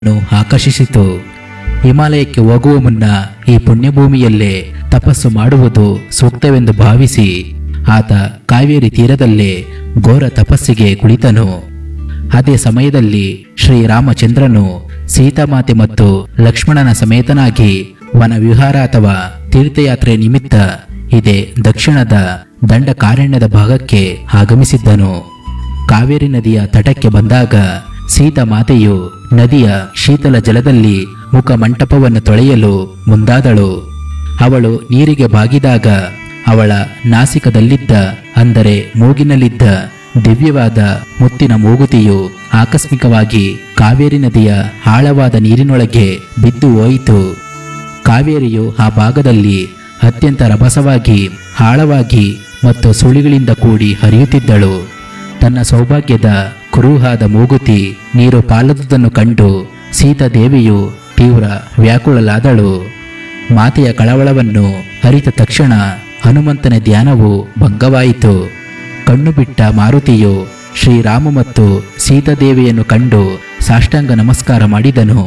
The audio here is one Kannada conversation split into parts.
ನ್ನು ಆಕರ್ಷಿಸಿತು ಹಿಮಾಲಯಕ್ಕೆ ಹೋಗುವ ಮುನ್ನ ಈ ಪುಣ್ಯಭೂಮಿಯಲ್ಲೇ ತಪಸ್ಸು ಮಾಡುವುದು ಸೂಕ್ತವೆಂದು ಭಾವಿಸಿ ಆತ ಕಾವೇರಿ ತೀರದಲ್ಲೇ ಘೋರ ತಪಸ್ಸಿಗೆ ಕುಳಿತನು ಅದೇ ಸಮಯದಲ್ಲಿ ಶ್ರೀರಾಮಚಂದ್ರನು ಸೀತಾಮಾತೆ ಮತ್ತು ಲಕ್ಷ್ಮಣನ ಸಮೇತನಾಗಿ ವನ ವಿಹಾರ ಅಥವಾ ತೀರ್ಥಯಾತ್ರೆ ನಿಮಿತ್ತ ಇದೇ ದಕ್ಷಿಣದ ದಂಡಕಾರಣ್ಯದ ಭಾಗಕ್ಕೆ ಆಗಮಿಸಿದ್ದನು ಕಾವೇರಿ ನದಿಯ ತಟಕ್ಕೆ ಬಂದಾಗ ಸೀತಾಮಾತೆಯು ನದಿಯ ಶೀತಲ ಜಲದಲ್ಲಿ ಮುಖ ಮಂಟಪವನ್ನು ತೊಳೆಯಲು ಮುಂದಾದಳು ಅವಳು ನೀರಿಗೆ ಬಾಗಿದಾಗ ಅವಳ ನಾಸಿಕದಲ್ಲಿದ್ದ ಅಂದರೆ ಮೂಗಿನಲ್ಲಿದ್ದ ದಿವ್ಯವಾದ ಮುತ್ತಿನ ಮೂಗುತಿಯು ಆಕಸ್ಮಿಕವಾಗಿ ಕಾವೇರಿ ನದಿಯ ಆಳವಾದ ನೀರಿನೊಳಗೆ ಬಿದ್ದು ಹೋಯಿತು ಕಾವೇರಿಯು ಆ ಭಾಗದಲ್ಲಿ ಅತ್ಯಂತ ರಭಸವಾಗಿ ಆಳವಾಗಿ ಮತ್ತು ಸುಳಿಗಳಿಂದ ಕೂಡಿ ಹರಿಯುತ್ತಿದ್ದಳು ತನ್ನ ಸೌಭಾಗ್ಯದ ಕುರುಹಾದ ಮೂಗುತಿ ನೀರು ಪಾಲದುದನ್ನು ಕಂಡು ಸೀತಾದೇವಿಯು ತೀವ್ರ ವ್ಯಾಕುಳಲಾದಳು ಮಾತೆಯ ಕಳವಳವನ್ನು ಅರಿತ ತಕ್ಷಣ ಹನುಮಂತನ ಧ್ಯಾನವು ಭಂಗವಾಯಿತು ಕಣ್ಣು ಬಿಟ್ಟ ಮಾರುತಿಯು ಶ್ರೀರಾಮ ಮತ್ತು ಸೀತಾದೇವಿಯನ್ನು ಕಂಡು ಸಾಷ್ಟಾಂಗ ನಮಸ್ಕಾರ ಮಾಡಿದನು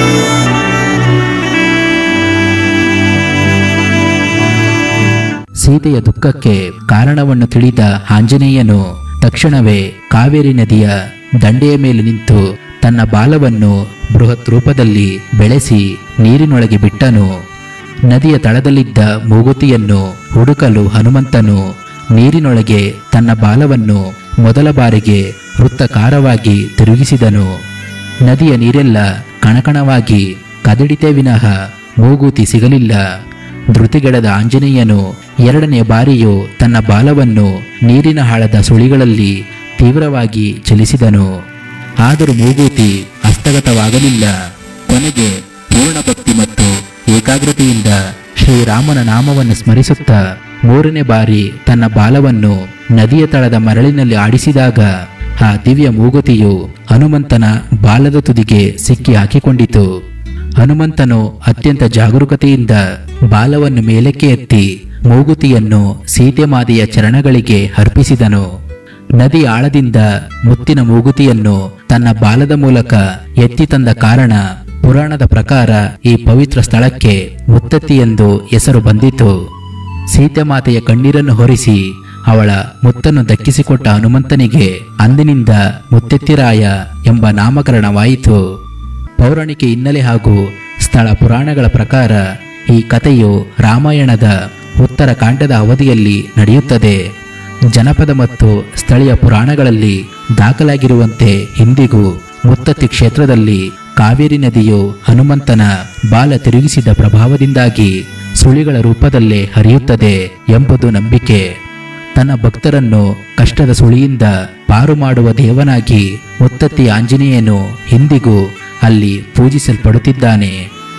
ಸೀತೆಯ ದುಃಖಕ್ಕೆ ಕಾರಣವನ್ನು ತಿಳಿದ ಆಂಜನೇಯನು ತಕ್ಷಣವೇ ಕಾವೇರಿ ನದಿಯ ದಂಡೆಯ ಮೇಲೆ ನಿಂತು ತನ್ನ ಬಾಲವನ್ನು ಬೃಹತ್ ರೂಪದಲ್ಲಿ ಬೆಳೆಸಿ ನೀರಿನೊಳಗೆ ಬಿಟ್ಟನು ನದಿಯ ತಳದಲ್ಲಿದ್ದ ಮೂಗುತಿಯನ್ನು ಹುಡುಕಲು ಹನುಮಂತನು ನೀರಿನೊಳಗೆ ತನ್ನ ಬಾಲವನ್ನು ಮೊದಲ ಬಾರಿಗೆ ವೃತ್ತಕಾರವಾಗಿ ತಿರುಗಿಸಿದನು ನದಿಯ ನೀರೆಲ್ಲ ಕಣಕಣವಾಗಿ ಕದಡಿತೆ ವಿನಃ ಮೂಗುತಿ ಸಿಗಲಿಲ್ಲ ಧೃತಿಗೆಡದ ಆಂಜನೇಯನು ಎರಡನೇ ಬಾರಿಯೂ ತನ್ನ ಬಾಲವನ್ನು ನೀರಿನ ಆಳದ ಸುಳಿಗಳಲ್ಲಿ ತೀವ್ರವಾಗಿ ಚಲಿಸಿದನು ಆದರೂ ಮೂಗೂತಿ ಹಸ್ತಗತವಾಗಲಿಲ್ಲ ಕೊನೆಗೆ ಪೂರ್ಣ ಭಕ್ತಿ ಮತ್ತು ಏಕಾಗ್ರತೆಯಿಂದ ಶ್ರೀರಾಮನ ನಾಮವನ್ನು ಸ್ಮರಿಸುತ್ತಾ ಮೂರನೇ ಬಾರಿ ತನ್ನ ಬಾಲವನ್ನು ನದಿಯ ತಳದ ಮರಳಿನಲ್ಲಿ ಆಡಿಸಿದಾಗ ಆ ದಿವ್ಯ ಮೂಗುತಿಯು ಹನುಮಂತನ ಬಾಲದ ತುದಿಗೆ ಸಿಕ್ಕಿ ಹಾಕಿಕೊಂಡಿತು ಹನುಮಂತನು ಅತ್ಯಂತ ಜಾಗರೂಕತೆಯಿಂದ ಬಾಲವನ್ನು ಮೇಲಕ್ಕೆ ಎತ್ತಿ ಮೂಗುತಿಯನ್ನು ಸೀತೆಮಾತೆಯ ಚರಣಗಳಿಗೆ ಅರ್ಪಿಸಿದನು ನದಿ ಆಳದಿಂದ ಮುತ್ತಿನ ಮೂಗುತಿಯನ್ನು ತನ್ನ ಬಾಲದ ಮೂಲಕ ಎತ್ತಿ ತಂದ ಕಾರಣ ಪುರಾಣದ ಪ್ರಕಾರ ಈ ಪವಿತ್ರ ಸ್ಥಳಕ್ಕೆ ಮುತ್ತತ್ತಿ ಎಂದು ಹೆಸರು ಬಂದಿತು ಸೀತೆಮಾತೆಯ ಕಣ್ಣೀರನ್ನು ಹೊರಿಸಿ ಅವಳ ಮುತ್ತನ್ನು ದಕ್ಕಿಸಿಕೊಟ್ಟ ಹನುಮಂತನಿಗೆ ಅಂದಿನಿಂದ ಮುತ್ತೆತ್ತಿರಾಯ ಎಂಬ ನಾಮಕರಣವಾಯಿತು ಪೌರಾಣಿಕ ಹಿನ್ನೆಲೆ ಹಾಗೂ ಸ್ಥಳ ಪುರಾಣಗಳ ಪ್ರಕಾರ ಈ ಕಥೆಯು ರಾಮಾಯಣದ ಉತ್ತರ ಕಾಂಡದ ಅವಧಿಯಲ್ಲಿ ನಡೆಯುತ್ತದೆ ಜನಪದ ಮತ್ತು ಸ್ಥಳೀಯ ಪುರಾಣಗಳಲ್ಲಿ ದಾಖಲಾಗಿರುವಂತೆ ಇಂದಿಗೂ ಮುತ್ತತ್ತಿ ಕ್ಷೇತ್ರದಲ್ಲಿ ಕಾವೇರಿ ನದಿಯು ಹನುಮಂತನ ಬಾಲ ತಿರುಗಿಸಿದ ಪ್ರಭಾವದಿಂದಾಗಿ ಸುಳಿಗಳ ರೂಪದಲ್ಲೇ ಹರಿಯುತ್ತದೆ ಎಂಬುದು ನಂಬಿಕೆ ತನ್ನ ಭಕ್ತರನ್ನು ಕಷ್ಟದ ಸುಳಿಯಿಂದ ಪಾರು ಮಾಡುವ ದೇವನಾಗಿ ಮುತ್ತತ್ತಿ ಆಂಜನೇಯನು ಇಂದಿಗೂ ಅಲ್ಲಿ ಪೂಜಿಸಲ್ಪಡುತ್ತಿದ್ದಾನೆ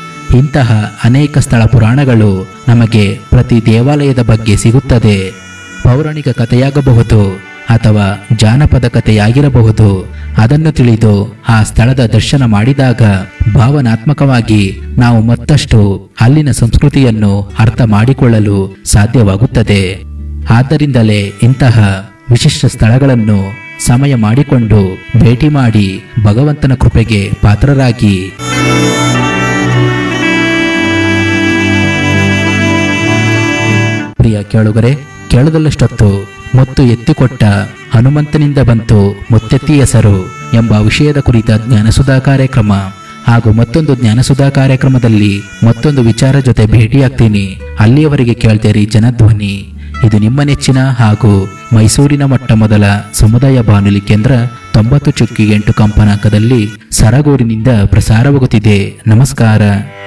ಇಂತಹ ಅನೇಕ ಸ್ಥಳ ಪುರಾಣಗಳು ನಮಗೆ ಪ್ರತಿ ದೇವಾಲಯದ ಬಗ್ಗೆ ಸಿಗುತ್ತದೆ ಪೌರಾಣಿಕ ಕಥೆಯಾಗಬಹುದು ಅಥವಾ ಜಾನಪದ ಕಥೆಯಾಗಿರಬಹುದು ಅದನ್ನು ತಿಳಿದು ಆ ಸ್ಥಳದ ದರ್ಶನ ಮಾಡಿದಾಗ ಭಾವನಾತ್ಮಕವಾಗಿ ನಾವು ಮತ್ತಷ್ಟು ಅಲ್ಲಿನ ಸಂಸ್ಕೃತಿಯನ್ನು ಅರ್ಥ ಮಾಡಿಕೊಳ್ಳಲು ಸಾಧ್ಯವಾಗುತ್ತದೆ ಆದ್ದರಿಂದಲೇ ಇಂತಹ ವಿಶಿಷ್ಟ ಸ್ಥಳಗಳನ್ನು ಸಮಯ ಮಾಡಿಕೊಂಡು ಭೇಟಿ ಮಾಡಿ ಭಗವಂತನ ಕೃಪೆಗೆ ಪಾತ್ರರಾಗಿ ಪ್ರಿಯ ಕೇಳುಗರೆ ಕೇಳದಲ್ಲಷ್ಟೊತ್ತು ಮುತ್ತು ಎತ್ತಿಕೊಟ್ಟ ಹನುಮಂತನಿಂದ ಬಂತು ಮುತ್ತೆತ್ತಿ ಹೆಸರು ಎಂಬ ವಿಷಯದ ಕುರಿತ ಜ್ಞಾನಸುಧಾ ಕಾರ್ಯಕ್ರಮ ಹಾಗೂ ಮತ್ತೊಂದು ಜ್ಞಾನಸುಧಾ ಕಾರ್ಯಕ್ರಮದಲ್ಲಿ ಮತ್ತೊಂದು ವಿಚಾರ ಜೊತೆ ಭೇಟಿಯಾಗ್ತೀನಿ ಅಲ್ಲಿಯವರೆಗೆ ಕೇಳ್ತೇರಿ ಜನಧ್ವನಿ ಇದು ನಿಮ್ಮ ನೆಚ್ಚಿನ ಹಾಗೂ ಮೈಸೂರಿನ ಮೊಟ್ಟ ಮೊದಲ ಸಮುದಾಯ ಬಾನುಲಿ ಕೇಂದ್ರ ತೊಂಬತ್ತು ಚುಕ್ಕಿ ಎಂಟು ಕಂಪನಾಂಕದಲ್ಲಿ ಸರಗೂರಿನಿಂದ ಪ್ರಸಾರವಾಗುತ್ತಿದೆ ನಮಸ್ಕಾರ